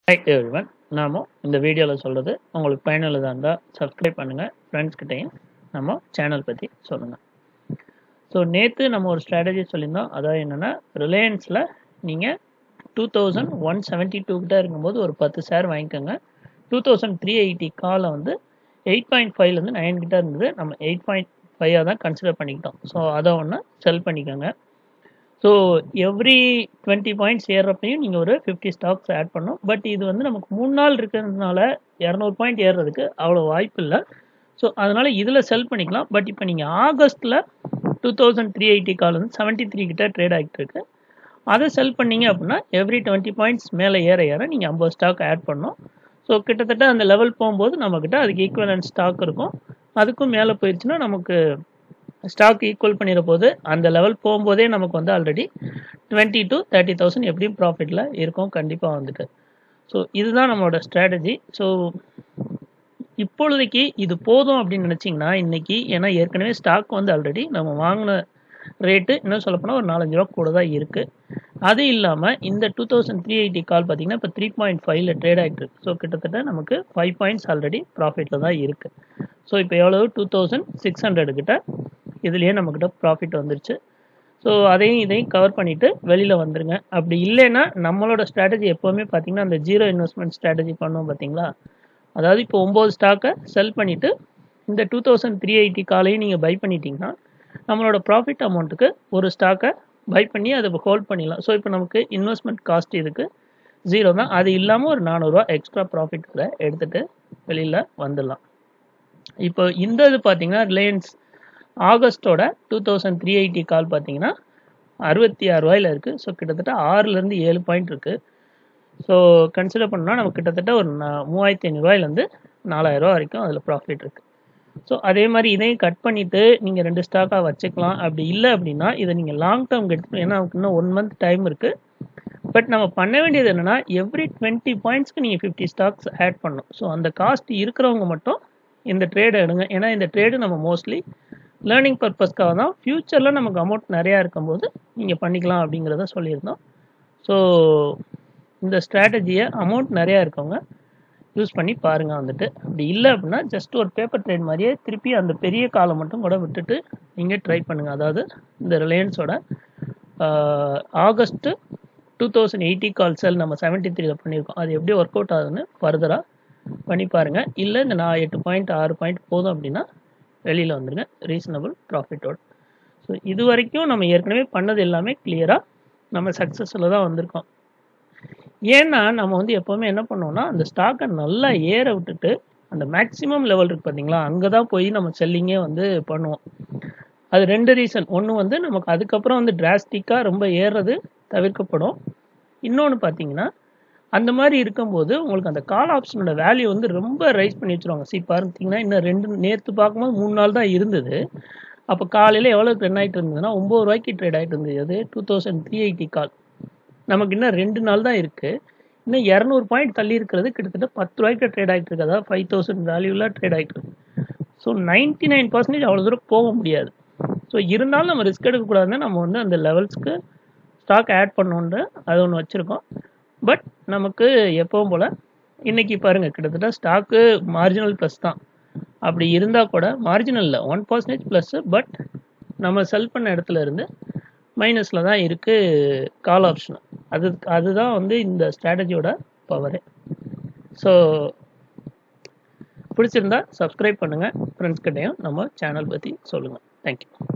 right everyone நாம இந்த வீடியோவில் சொல்கிறது உங்களுக்கு பயனுள்ளதாக இருந்தால் சப்ஸ்கிரைப் பண்ணுங்கள் ஃப்ரெண்ட்ஸ் கிட்டையும் நம்ம சேனல் பற்றி சொல்லுங்கள் ஸோ நேற்று நம்ம ஒரு ஸ்ட்ராட்டஜி சொல்லியிருந்தோம் அதாவது என்னென்னா ரிலையன்ஸில் நீங்கள் two thousand one seventy two கிட்ட இருக்கும்போது ஒரு பத்து ஷேர் வாங்கிக்கோங்க டூ தௌசண்ட் த்ரீ எயிட்டி காலில் வந்து எயிட் பாயிண்ட் ஃபைவ்லேருந்து நைன் கிட்ட இருந்தது நம்ம எயிட் பாயிண்ட் ஃபைவாக தான் கன்சிடர் பண்ணிக்கிட்டோம் ஸோ அதை ஒன்று செல் பண்ணிக்கோங்க ஸோ எவ்ரி டுவெண்ட்டி பாயிண்ட்ஸ் ஏறுறப்பையும் நீங்கள் ஒரு ஃபிஃப்டி ஸ்டாக்ஸ் ஆட் பண்ணணும் பட் இது வந்து நமக்கு மூணு நாள் இருக்கிறதுனால இரநூறு பாயிண்ட் ஏறுறதுக்கு அவ்வளோ வாய்ப்பு இல்லை ஸோ அதனால் இதில் செல் பண்ணிக்கலாம் பட் இப்போ நீங்கள் ஆகஸ்ட்டில் two thousand three eighty call வந்து செவன்ட்டி த்ரீ கிட்ட ட்ரேட் ஆகிட்டு இருக்கு அதை செல் பண்ணீங்க அப்படின்னா எவ்ரி டுவெண்ட்டி பாயிண்ட்ஸ் மேலே ஏற ஏற நீங்கள் ஐம்பது ஸ்டாக் ஆட் பண்ணணும் ஸோ கிட்டத்தட்ட அந்த லெவல் போகும்போது நம்மக்கிட்ட அதுக்கு ஈக்குவலன்ட் ஸ்டாக் இருக்கும் அதுக்கும் மேலே போயிடுச்சுன்னா நமக்கு ஸ்டாக் ஈக்குவல் பண்ணிட போது அந்த லெவல் போகும்போதே நமக்கு வந்து already twenty to thirty thousand எப்படியும் ப்ராஃபிட்டில் இருக்கும் கண்டிப்பாக வந்துட்டு ஸோ இதுதான் நம்மளோட ஸ்ட்ராட்டஜி ஸோ இப்பொழுதைக்கு இது போதும் அப்படின்னு நினச்சிங்கன்னா இன்னைக்கு ஏன்னா ஏற்கனவே ஸ்டாக் வந்து ஆல்ரெடி நம்ம வாங்கின ரேட்டு இன்னும் சொல்லப்போனால் ஒரு நாலஞ்சு ரூபா கூட தான் இருக்குது அது இல்லாமல் இந்த two thousand three eighty call பார்த்தீங்கன்னா இப்போ த்ரீ பாயிண்ட் ஃபைவ்ல ட்ரேட் ஆகிட்டு இருக்கு ஸோ கிட்டத்தட்ட நமக்கு ஃபைவ் பாயிண்ட்ஸ் ஆல்ரெடி ப்ராஃபிட்டில் தான் இருக்குது ஸோ இப்போ எவ்வளவு டூ தௌசண்ட் சிக்ஸ் ஹண்ட்ரட் கிட்ட இதுலேயே நம்மக்கிட்ட ப்ராஃபிட் வந்துருச்சு ஸோ அதையும் இதையும் கவர் பண்ணிவிட்டு வெளியில் வந்துருங்க அப்படி இல்லைன்னா நம்மளோட ஸ்ட்ராட்டஜி எப்போவுமே பார்த்தீங்கன்னா அந்த ஜீரோ இன்வெஸ்ட்மெண்ட் ஸ்ட்ராட்டஜி பண்ணோம் பார்த்தீங்களா அதாவது இப்போ ஒம்பது ஸ்டாக்கை செல் பண்ணிவிட்டு இந்த டூ தௌசண்ட் த்ரீ எயிட்டி காலையும் நீங்கள் பை பண்ணிட்டீங்கன்னா நம்மளோட ப்ராஃபிட் அமௌண்ட்டுக்கு ஒரு ஸ்டாக்கை பை பண்ணி அதை ஹோல்ட் பண்ணிடலாம் ஸோ இப்போ நமக்கு இன்வெஸ்ட்மெண்ட் காஸ்ட் இதுக்கு ஜீரோ தான் அது இல்லாமல் ஒரு நானூறுரூவா எக்ஸ்ட்ரா ப்ராஃபிட் எடுத்துகிட்டு வெளியில் வந்துடலாம் இப்போ இந்த இது பார்த்தீங்கன்னா ரிலையன்ஸ் ஆகஸ்ட்டோட two thousand three eighty call பார்த்தீங்கன்னா அறுபத்தி ஆறு ரூபாயில் இருக்குது ஸோ கிட்டத்தட்ட ஆறுலேருந்து ஏழு பாயிண்ட் இருக்குது ஸோ கன்சிடர் பண்ணால் நமக்கு கிட்டத்தட்ட ஒரு மூவாயிரத்தி ஐநூறுரூவாயிலேருந்து நாலாயிரரூவா வரைக்கும் அதில் ப்ராஃபிட் இருக்குது ஸோ அதே மாதிரி இதையும் கட் பண்ணிவிட்டு நீங்கள் ரெண்டு ஸ்டாக்காக வச்சுக்கலாம் அப்படி இல்லை அப்படின்னா இதை நீங்கள் லாங் டேர்ம் எடுத்து ஏன்னா நமக்கு இன்னும் ஒன் மந்த் டைம் இருக்குது பட் நம்ம பண்ண வேண்டியது என்னென்னா எவ்ரி டுவெண்ட்டி பாயிண்ட்ஸ்க்கு நீங்கள் ஃபிஃப்டி ஸ்டாக்ஸ் ஆட் பண்ணணும் ஸோ அந்த காஸ்ட் இருக்கிறவங்க மட்டும் இந்த ட்ரேடை எடுங்க ஏன்னா இந்த ட்ரேடு நம்ம மோஸ்ட்லி லேர்னிங் பர்பஸ்க்காக தான் ஃப்யூச்சரில் நமக்கு அமௌண்ட் நிறையா இருக்கும்போது நீங்கள் பண்ணிக்கலாம் அப்படிங்கிறத சொல்லியிருந்தோம் ஸோ இந்த ஸ்ட்ராட்டஜியை அமௌண்ட் நிறையா இருக்கவங்க யூஸ் பண்ணி பாருங்கள் வந்துட்டு அப்படி இல்லை அப்படின்னா ஜஸ்ட் ஒரு பேப்பர் ட்ரேட் மாதிரியே திருப்பி அந்த பெரிய காலம் மட்டும் கூட விட்டுட்டு நீங்கள் ட்ரை பண்ணுங்கள் அதாவது இந்த ரிலையன்ஸோட August two thousand eighty call sell நம்ம செவன்ட்டி த்ரீல பண்ணியிருக்கோம் அது எப்படி ஒர்க் அவுட் ஆகுதுன்னு ஃபர்தராக பண்ணி பாருங்கள் இல்லை இந்த நான் எட்டு பாயிண்ட் ஆறு பாயிண்ட் போதும் அப்படின்னா வெளியில் வந்துடுங்க ரீசனபிள் ப்ராஃபிட்டோட ஸோ இது வரைக்கும் நம்ம ஏற்கனவே பண்ணது எல்லாமே கிளியராக நம்ம சக்ஸஸில் தான் வந்திருக்கோம் ஏன்னா நம்ம வந்து எப்போவுமே என்ன பண்ணுவோம்னா அந்த ஸ்டாக்கை நல்லா ஏற விட்டுட்டு அந்த மேக்ஸிமம் லெவல் இருக்குது பார்த்தீங்களா அங்கே தான் போய் நம்ம செல்லிங்கே வந்து பண்ணுவோம் அது ரெண்டு ரீசன் ஒன்று வந்து நமக்கு அதுக்கப்புறம் வந்து டிராஸ்டிக்காக ரொம்ப ஏறுறது தவிர்க்கப்படும் இன்னொன்று பார்த்தீங்கன்னா அந்த மாதிரி இருக்கும்போது உங்களுக்கு அந்த கால் ஆப்ஷனோட வேல்யூ வந்து ரொம்ப ரைஸ் பண்ணி வச்சுருவாங்க சி பார்த்தீங்கன்னா இன்னும் ரெண்டு நேற்று பார்க்கும்போது மூணு நாள் தான் இருந்தது அப்போ காலையில் எவ்வளோ ரன் ஆகிட்டு இருந்ததுன்னா ஒம்பது ரூபாய்க்கு ட்ரேட் ஆகிட்டு இருந்தது அது two thousand three eighty call நமக்கு இன்னும் ரெண்டு நாள் தான் இருக்குது இன்னும் இரநூறு பாயிண்ட் தள்ளி இருக்கிறது கிட்டத்தட்ட பத்து ரூபாய்க்கு ட்ரேட் ஆகிட்டு இருக்கு அதாவது ஃபைவ் தௌசண்ட் வேல்யூவில் ட்ரேட் ஆகிட்டு இருக்கு ஸோ நைன்ட்டி நைன் பர்சன்டேஜ் அவ்வளோ தூரம் போக முடியாது ஸோ இருந்தாலும் நம்ம ரிஸ்க் எடுக்கக்கூடாதுன்னு நம்ம வந்து அந்த லெவல்ஸ்க்கு ஸ்டாக் ஆட் பண்ணோன்ற அது ஒன்று வச்சுருக்கோம் பட் நமக்கு எப்பவும் போல் இன்றைக்கி பாருங்கள் கிட்டத்தட்ட ஸ்டாக்கு மார்ஜினல் ப்ளஸ் தான் அப்படி இருந்தால் கூட மார்ஜினலில் ஒன் பர்சன்டேஜ் ப்ளஸ்ஸு பட் நம்ம செல் பண்ண இடத்துல இருந்து மைனஸில் தான் இருக்குது கால் ஆப்ஷன் அது அதுதான் வந்து இந்த ஸ்ட்ராட்டஜியோட பவரு ஸோ பிடிச்சிருந்தா சப்ஸ்கிரைப் பண்ணுங்கள் ஃப்ரெண்ட்ஸ் கிட்டையும் நம்ம சேனல் பற்றி சொல்லுங்கள் தேங்க்யூ